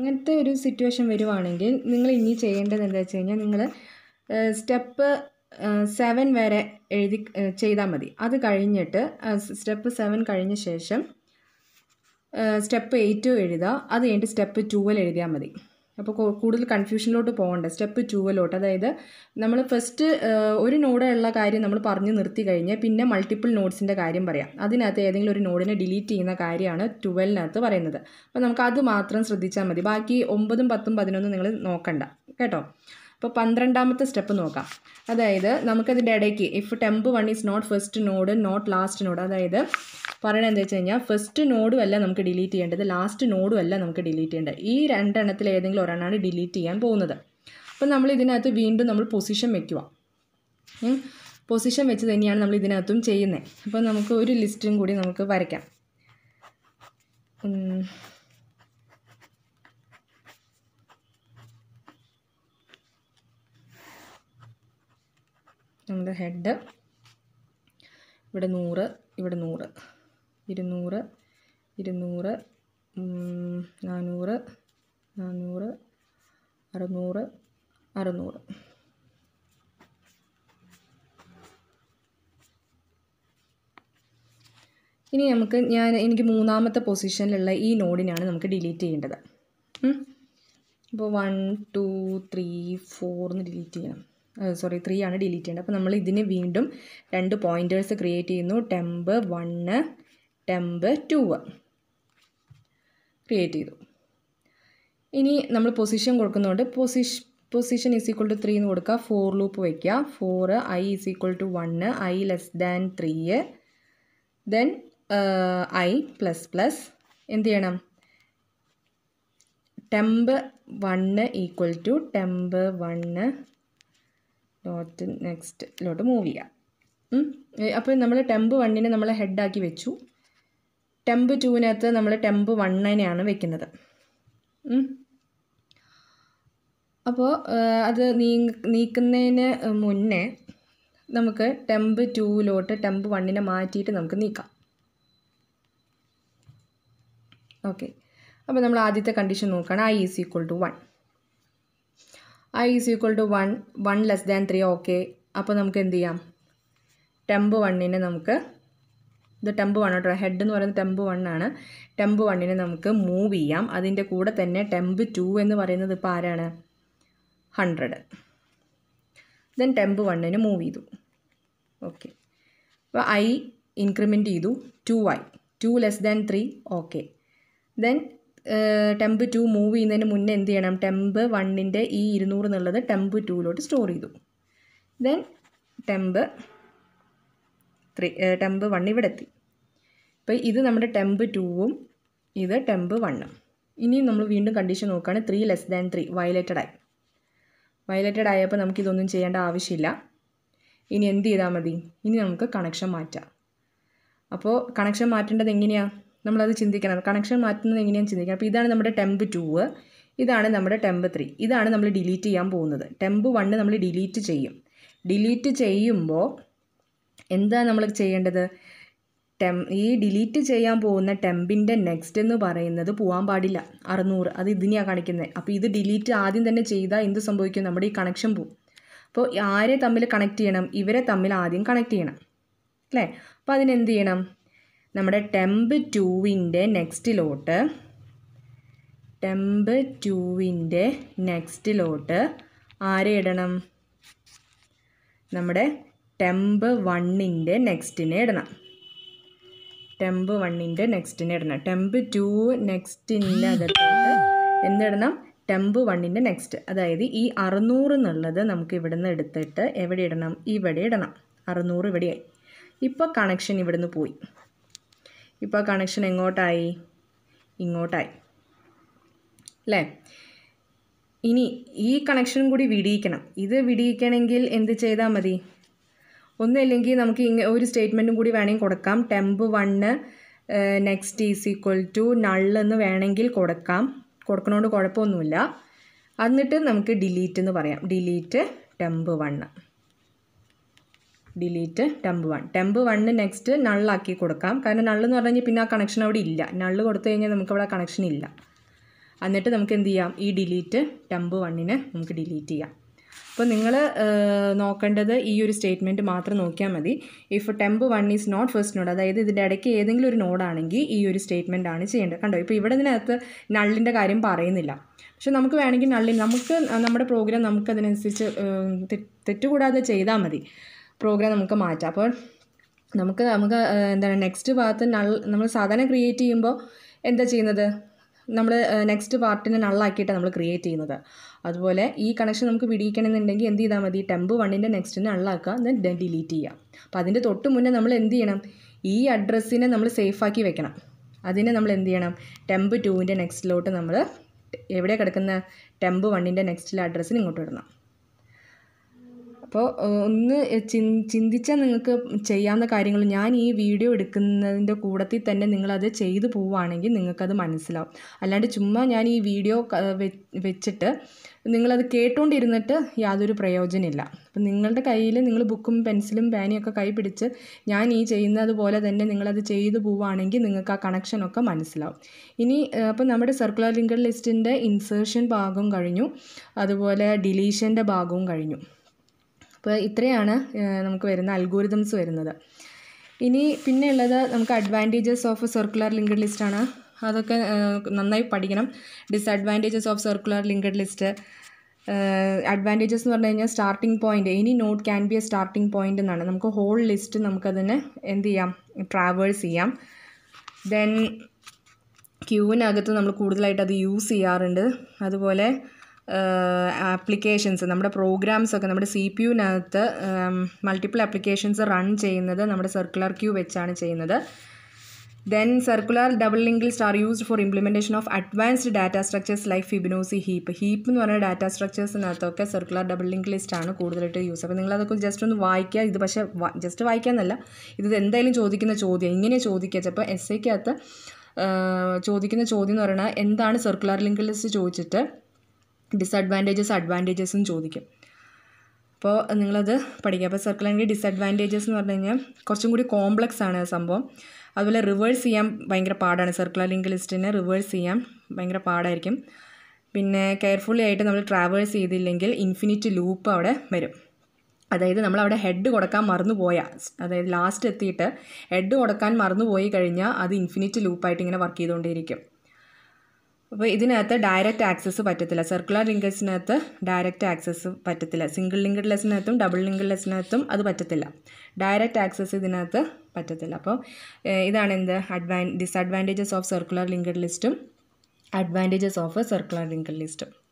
അങ്ങനത്തെ ഒരു സിറ്റുവേഷൻ വരുവാണെങ്കിൽ നിങ്ങൾ ഇനി ചെയ്യേണ്ടത് എന്താ വെച്ച് കഴിഞ്ഞാൽ നിങ്ങൾ സ്റ്റെപ്പ് സെവൻ വരെ എഴുതി ചെയ്താൽ മതി അത് കഴിഞ്ഞിട്ട് സ്റ്റെപ്പ് സെവൻ കഴിഞ്ഞ ശേഷം സ്റ്റെപ്പ് എയ്റ്റ് എഴുതുക അത് കഴിഞ്ഞിട്ട് സ്റ്റെപ്പ് ട്വൽവ് എഴുതിയാൽ മതി അപ്പോൾ കൂടുതൽ കൺഫ്യൂഷനിലോട്ട് പോകണ്ട സ്റ്റെപ്പ് ട്വൽവിലോട്ട് അതായത് നമ്മൾ ഫസ്റ്റ് ഒരു നോഡുള്ള കാര്യം നമ്മൾ പറഞ്ഞു നിർത്തി കഴിഞ്ഞ് പിന്നെ മൾട്ടിപ്പിൾ നോട്ട്സിൻ്റെ കാര്യം പറയാം അതിനകത്ത് ഏതെങ്കിലും ഒരു നോഡിനെ ഡിലീറ്റ് ചെയ്യുന്ന കാര്യമാണ് ട്വൽവിനകത്ത് പറയുന്നത് അപ്പോൾ നമുക്ക് അത് മാത്രം ശ്രദ്ധിച്ചാൽ മതി ബാക്കി ഒമ്പതും പത്തും പതിനൊന്നും നിങ്ങൾ നോക്കണ്ട കേട്ടോ അപ്പോൾ പന്ത്രണ്ടാമത്തെ സ്റ്റെപ്പ് നോക്കാം അതായത് നമുക്കതിൻ്റെ ഇടയ്ക്ക് if temp one is not first node not last node അതായത് പറയണത് എന്താ വെച്ച് കഴിഞ്ഞാൽ ഫസ്റ്റ് നോഡും അല്ല നമുക്ക് ഡിലീറ്റ് ചെയ്യേണ്ടത് ലാസ്റ്റ് നോഡും അല്ല നമുക്ക് ഡിലീറ്റ് ചെയ്യേണ്ടത് ഈ രണ്ടെണ്ണത്തിൽ ഏതെങ്കിലും ഒരെണ്ണമാണ് ഡിലീറ്റ് ചെയ്യാൻ പോകുന്നത് അപ്പോൾ നമ്മൾ ഇതിനകത്ത് വീണ്ടും നമ്മൾ പൊസിഷൻ വെക്കുക പൊസിഷൻ വെച്ച് തന്നെയാണ് നമ്മൾ ഇതിനകത്തും ചെയ്യുന്നത് അപ്പോൾ നമുക്ക് ഒരു ലിസ്റ്റും കൂടി നമുക്ക് വരയ്ക്കാം നമ്മുടെ ഹെഡ് ഇവിടെ നൂറ് ഇവിടെ നൂറ് ഇരുന്നൂറ് ഇരുന്നൂറ് നാനൂറ് നാനൂറ് അറുന്നൂറ് അറുന്നൂറ് ഇനി നമുക്ക് ഞാൻ എനിക്ക് മൂന്നാമത്തെ പൊസിഷനിലുള്ള ഈ നോഡിനാണ് നമുക്ക് ഡിലീറ്റ് ചെയ്യേണ്ടത് അപ്പോൾ വൺ ടു ത്രീ ഫോർന്ന് ഡിലീറ്റ് ചെയ്യണം സോറി ത്രീ ആണ് ഡിലീറ്റ് ചെയ്യേണ്ടത് അപ്പോൾ നമ്മൾ ഇതിന് വീണ്ടും രണ്ട് പോയിൻറ്റേഴ്സ് ക്രിയേറ്റ് ചെയ്യുന്നു temp one temp two create ചെയ്തു ഇനി നമ്മൾ പൊസിഷൻ കൊടുക്കുന്നതുകൊണ്ട് പൊസിഷ position is equal to three എന്ന് കൊടുക്കുക ഫോർ ലൂപ്പ് വയ്ക്കുക for i is equal to one i less than three then i plus plus എന്ത് ചെയ്യണം temp one equal to temp one dot നെക്സ്റ്റിലോട്ട് മൂവ് ചെയ്യാം അപ്പോൾ നമ്മൾ ടെമ്പ് വണ്ണിനെ നമ്മൾ ഹെഡാക്കി വെച്ചു ടെമ്പ് ടൂവിനകത്ത് നമ്മൾ ടെമ്പ് വണ്ണിനെയാണ് വെക്കുന്നത് അപ്പോൾ അത് നീ നീക്കുന്നതിന് മുന്നേ നമുക്ക് ടെമ്പ് ടൂവിലോട്ട് ടെമ്പ് വണ്ണിനെ മാറ്റിയിട്ട് നമുക്ക് നീക്കാം ഓക്കെ അപ്പോൾ നമ്മൾ ആദ്യത്തെ കണ്ടീഷൻ നോക്കുകയാണ് i is equal to one i is equal to one one less than three okay അപ്പോൾ നമുക്ക് എന്ത് ചെയ്യാം ടെമ്പ് വണ്ണിനെ നമുക്ക് ഇത് ടെമ്പ് വൺ കേട്ടോ ഹെഡ് എന്ന് പറയുന്നത് ടെമ്പ് വൺ ആണ് ടെമ്പ് വണ്ണിനെ നമുക്ക് മൂവ് ചെയ്യാം അതിൻ്റെ കൂടെ തന്നെ ടെമ്പ് ടു എന്ന് പറയുന്നത് ഇപ്പോൾ ആരാണ് ഹൺഡ്രഡ് ദെൻ ടെമ്പ് വണ്ണിന് മൂവ് ചെയ്തു ഓക്കെ അപ്പോൾ ഐ ഇൻക്രിമെൻറ്റ് ചെയ്തു two i two less than three okay then temp two move ചെയ്യുന്നതിന് മുന്നേ എന്ത് ചെയ്യണം ടെമ്പ് വണ്ണിൻ്റെ ഈ ഇരുന്നൂറ് എന്നുള്ളത് ടെമ്പ് ടൂവിലോട്ട് സ്റ്റോർ ചെയ്തു then temp three temp one ഇവിടെ എത്തി അപ്പോൾ ഇത് നമ്മുടെ ടെമ്പ് ടൂവും ഇത് ടെമ്പ് വണ്ണും ഇനി നമ്മൾ വീണ്ടും കണ്ടീഷൻ നോക്കുകയാണ് three less than three violated ആയി വയലേറ്റഡ് ആയപ്പോൾ നമുക്കിതൊന്നും ചെയ്യേണ്ട ആവശ്യമില്ല ഇനി എന്ത് ചെയ്താൽ മതി ഇനി നമുക്ക് കണക്ഷൻ മാറ്റാം അപ്പോൾ കണക്ഷൻ മാറ്റേണ്ടത് എങ്ങനെയാണ് നമ്മളത് ചിന്തിക്കണം കണക്ഷൻ മാറ്റുന്നത് എങ്ങനെയാണെന്ന് ചിന്തിക്കണം അപ്പോൾ ഇതാണ് നമ്മുടെ ടെമ്പ് ടൂവ് ഇതാണ് നമ്മുടെ ടെമ്പ് ത്രീ ഇതാണ് നമ്മൾ ഡിലീറ്റ് ചെയ്യാൻ പോകുന്നത് ടെമ്പ് വണ്ണ് നമ്മൾ ഡിലീറ്റ് ചെയ്യും ഡിലീറ്റ് ചെയ്യുമ്പോൾ എന്താ നമ്മൾ ചെയ്യേണ്ടത് ടെം ഈ ഡിലീറ്റ് ചെയ്യാൻ പോകുന്ന ടെമ്പിൻ്റെ നെക്സ്റ്റ് എന്ന് പറയുന്നത് പോകാൻ പാടില്ല അറുന്നൂറ് അത് ഇതിനെയാണ് കാണിക്കുന്നത് അപ്പോൾ ഇത് ഡിലീറ്റ് ആദ്യം തന്നെ ചെയ്താൽ എന്ത് സംഭവിക്കും നമ്മുടെ ഈ കണക്ഷൻ പോവും അപ്പോൾ ആരെ തമ്മിൽ കണക്ട് ചെയ്യണം ഇവരെ തമ്മിൽ ആദ്യം കണക്ട് ചെയ്യണം അല്ലേ അപ്പോൾ അതിനെന്ത് ചെയ്യണം നമ്മുടെ ടെമ്പ് ടൂവിൻ്റെ നെക്സ്റ്റിലോട്ട് ടെമ്പ് ടൂവിൻ്റെ നെക്സ്റ്റിലോട്ട് ആരെ ഇടണം നമ്മുടെ ടെമ്പ് വണ്ണിൻ്റെ നെക്സ്റ്റിനെ ഇടണം ടെമ്പ് വണ്ണിൻ്റെ നെക്സ്റ്റിനെ ഇടണം ടെമ്പ് ടു നെക്സ്റ്റിൻ്റെ അകത്തോട്ട് എന്തിടണം ടെമ്പ് വണ്ണിൻ്റെ നെക്സ്റ്റ് അതായത് ഈ അറുന്നൂറ് എന്നുള്ളത് നമുക്ക് ഇവിടുന്ന് എടുത്തിട്ട് എവിടെ ഇടണം ഇവിടെ ഇടണം അറുന്നൂറ് ഇവിടെയായി ഇപ്പോൾ കണക്ഷൻ ഇവിടുന്ന് പോയി ഇപ്പോൾ കണക്ഷൻ എങ്ങോട്ടായി ഇങ്ങോട്ടായി അല്ലേ ഇനി ഈ കണക്ഷനും കൂടി വിടിയിക്കണം ഇത് വിടിയിക്കണമെങ്കിൽ എന്ത് ചെയ്താൽ മതി ഒന്നുമില്ലെങ്കിൽ നമുക്ക് ഇങ്ങ ഒരു സ്റ്റേറ്റ്മെൻറ്റും കൂടി വേണമെങ്കിൽ കൊടുക്കാം temp one next is equal to നള്ളെന്ന് വേണമെങ്കിൽ കൊടുക്കാം കൊടുക്കണോണ്ട് കുഴപ്പമൊന്നുമില്ല എന്നിട്ട് നമുക്ക് ഡിലീറ്റ് എന്ന് പറയാം delete temp one delete temp one temp one next നള്ളാക്കി കൊടുക്കാം കാരണം നള്ളെന്ന് പറഞ്ഞു കഴിഞ്ഞാൽ പിന്നെ ആ കണക്ഷൻ അവിടെ ഇല്ല നള്ള് കൊടുത്തു കഴിഞ്ഞാൽ നമുക്കവിടെ കണക്ഷൻ ഇല്ല എന്നിട്ട് നമുക്ക് എന്ത് ചെയ്യാം ഈ ഡിലീറ്റ് ടെമ്പ് വണ്ണിനെ നമുക്ക് ഡിലീറ്റ് ചെയ്യാം അപ്പോൾ നിങ്ങൾ നോക്കേണ്ടത് ഈ ഒരു സ്റ്റേറ്റ്മെൻറ്റ് മാത്രം നോക്കിയാൽ മതി if temp one is not first node അതായത് ഇതിൻ്റെ ഇടയ്ക്ക് ഏതെങ്കിലും ഒരു നോഡാണെങ്കിൽ ഈ ഒരു സ്റ്റേറ്റ്മെൻ്റ് ആണ് ചെയ്യേണ്ടത് കണ്ടോ ഇപ്പോൾ ഇവിടെ ഇതിനകത്ത് നള്ളിൻ്റെ കാര്യം പറയുന്നില്ല പക്ഷെ നമുക്ക് വേണമെങ്കിൽ നള്ളി നമുക്ക് നമ്മുടെ പ്രോഗ്രാം നമുക്കതിനനുസരിച്ച് ഏഹ്, തെ- തെറ്റുകൂടാതെ ചെയ്താൽ മതി പ്രോഗ്രാം നമുക്ക് മാറ്റാം അപ്പോൾ നമുക്ക് നമുക്ക് ഏഹ്, എന്താണ് നെക്സ്റ്റ് ഭാഗത്ത് നൾ നമ്മൾ സാധാരണ ക്രിയേറ്റ് ചെയ്യുമ്പോൾ എന്താ ചെയ്യുന്നത് നമ്മൾ നെക്സ്റ്റ് പാർട്ടിനെ നള്ളാക്കിയിട്ടാണ് നമ്മൾ ക്രിയേറ്റ് ചെയ്യുന്നത് അതുപോലെ ഈ കണക്ഷൻ നമുക്ക് പിടിക്കണമെന്നുണ്ടെങ്കിൽ എന്ത് ചെയ്താൽ മതി ടെമ്പ് വണ്ണിൻ്റെ നെക്സ്റ്റിനെ നള്ളാക്കുക ദെൻ ഡിലീറ്റ് ചെയ്യുക അപ്പോൾ അതിൻ്റെ തൊട്ട് മുന്നേ നമ്മൾ എന്ത് ചെയ്യണം ഈ അഡ്രസ്സിനെ നമ്മൾ സേഫാക്കി വെക്കണം അതിനെ നമ്മൾ എന്ത് ചെയ്യണം ടെമ്പ് ടുവിൻ്റെ നെക്സ്റ്റിലോട്ട് നമ്മൾ എവിടെ കിടക്കുന്ന ടെമ്പ് വണ്ണിൻ്റെ നെക്സ്റ്റിലെ അഡ്രസ്സിന് ഇങ്ങോട്ട് ഇടണം അപ്പോൾ ഏഹ്, ഒന്ന് ചിൻ- ചിന്തിച്ചാൽ നിങ്ങൾക്ക് ചെയ്യാവുന്ന കാര്യങ്ങൾ ഞാൻ ഈ വീഡിയോ എടുക്കുന്നതിൻ്റെ കൂടത്തിൽ തന്നെ നിങ്ങളത് ചെയ്തു പോവുകയാണെങ്കിൽ നിങ്ങൾക്കത് മനസ്സിലാവും അല്ലാണ്ട് ചുമ്മാ ഞാൻ ഈ വീഡിയോ ക- വെ- വെച്ചിട്ട് നിങ്ങളത് കേട്ടുകൊണ്ടിരുന്നിട്ട് യാതൊരു പ്രയോജനമില്ല അപ്പം നിങ്ങളുടെ കയ്യിൽ നിങ്ങൾ ബുക്കും പെൻസിലും പേനയൊക്കെ കൈ പിടിച്ച് ഞാൻ ഈ ചെയ്യുന്നത് പോലെ തന്നെ നിങ്ങളത് ചെയ്തു പോവുകയാണെങ്കിൽ നിങ്ങൾക്ക് ആ കണക്ഷനൊക്കെ മനസ്സിലാവും ഇനി അപ്പം നമ്മുടെ സർക്കുലർ ലിങ്കർ ലിസ്റ്റിൻ്റെ ഇൻസേർഷൻ ഭാഗം കഴിഞ്ഞു അതുപോലെ ഡിലീഷൻ്റെ ഭാഗവും കഴിഞ്ഞു അപ്പോൾ ഇത്രയാണ് ഏഹ്, നമുക്ക് വരുന്ന അൽഗോരിതംസ് വരുന്നത് ഇനി പിന്നെ ഉള്ളത് നമുക്ക് അഡ്വാൻറ്റേജസ് ഓഫ് സർക്കുലർ ലിങ്കഡ് ലിസ്റ്റാണ് അതൊക്കെ ഏഹ്, നന്നായി പഠിക്കണം disadvantages of circular linked list advantages എന്ന് പറഞ്ഞു കഴിഞ്ഞാൽ starting point any node can be a starting point എന്നാണ് നമുക്ക് ഹോൾ ലിസ്റ്റ് നമുക്കതിനെ എന്ത് ചെയ്യാം ട്രാവേഴ്സ് ചെയ്യാം ദെൻ ക്യൂവിനകത്ത് നമ്മൾ കൂടുതലായിട്ട് അത് യൂസ് ചെയ്യാറുണ്ട് അതുപോലെ ആപ്ലിക്കേഷൻസ് നമ്മുടെ പ്രോഗ്രാംസ് ഒക്കെ നമ്മുടെ സി പി യുവിനകത്ത് മൾട്ടിപ്പിൾ ആപ്ലിക്കേഷൻസ് റൺ ചെയ്യുന്നത് നമ്മുടെ സർക്കുലർ ക്യൂ വെച്ചാണ് ചെയ്യുന്നത് then circular double link list are used for implementation of advanced data structures like Fibonacci heap heap എന്ന് പറയുന്ന ഡാറ്റ സ്ട്രക്ചേഴ്സിനകത്തൊക്കെ സർക്കുലർ ഡബിൾ ലിങ്ക് ലിസ്റ്റ് ആണ് കൂടുതലായിട്ട് യൂസ് അപ്പോൾ നിങ്ങളതൊക്കെ ജസ്റ്റ് ഒന്ന് വായിക്കുക ഇത് പക്ഷേ ജസ്റ്റ് വായിക്കാന്നല്ല ഇത് എന്തായാലും ചോദിക്കുന്ന ചോദ്യം ഇങ്ങനെ ചോദിക്കുക ചിലപ്പോൾ എസ് ഐക്കകത്ത് ചോദിക്കുന്ന ചോദ്യം എന്ന് പറയുന്നത് എന്താണ് സർക്കുലർ ലിങ്ക് ലിസ്റ്റ് ചോദിച്ചിട്ട് ഡിസഡ്വാൻറ്റേജസ് അഡ്വാൻറ്റേജസും ചോദിക്കും അപ്പോൾ നിങ്ങളത് പഠിക്കുക അപ്പോൾ സർക്കുലറിൻ്റെ ഡിസഡ്വാൻറ്റേജസ് എന്ന് പറഞ്ഞു കഴിഞ്ഞാൽ കുറച്ചും കൂടി കോംപ്ലക്സ് ആണ് സംഭവം അതുപോലെ റിവേഴ്സ് ചെയ്യാൻ ഭയങ്കര പാടാണ് സർക്കുലർ ലിങ്ക് ലിസ്റ്റിനെ റിവേഴ്സ് ചെയ്യാൻ ഭയങ്കര പാടായിരിക്കും പിന്നെ കെയർഫുള്ളി ആയിട്ട് നമ്മൾ ട്രാവേഴ്സ് ചെയ്തില്ലെങ്കിൽ ഇൻഫിനിറ്റ് ലൂപ്പ് അവിടെ വരും അതായത് നമ്മൾ അവിടെ ഹെഡ് കൊടുക്കാൻ മറന്നു പോയാൽ അതായത് ലാസ്റ്റ് എത്തിയിട്ട് ഹെഡ് കൊടുക്കാൻ മറന്നു പോയി കഴിഞ്ഞാൽ അത് ഇൻഫിനിറ്റ് ലൂപ്പായിട്ട് ഇങ്ങനെ വർക്ക് ചെയ്തുകൊണ്ടേയിരിക്കും അപ്പോൾ ഇതിനകത്ത് ഡയറക്റ്റ് ആക്സസ് പറ്റത്തില്ല സർക്കുലർ ലിങ്കേഴ്സിനകത്ത് ഡയറക്റ്റ് ആക്സസ് പറ്റത്തില്ല സിംഗിൾ ലിങ്കഡ് ലെസ്സിനകത്തും ഡബിൾ ലിങ്കഡ് ലെസ്സിനകത്തും അത് പറ്റത്തില്ല ഡയറക്റ്റ് ആക്സസ് ഇതിനകത്ത് പറ്റത്തില്ല അപ്പോൾ ഏഹ്, ഇതാണ് എന്ത് അഡ്വാൻ ഡിസഡ്വാൻറ്റേജസ് ഓഫ് സർക്കുലർ ലിങ്കഡ് ലിസ്റ്റും അഡ്വാൻറ്റേജസ് ഓഫ് സർക്കുലർ ലിങ്കഡ് ലിസ്റ്റും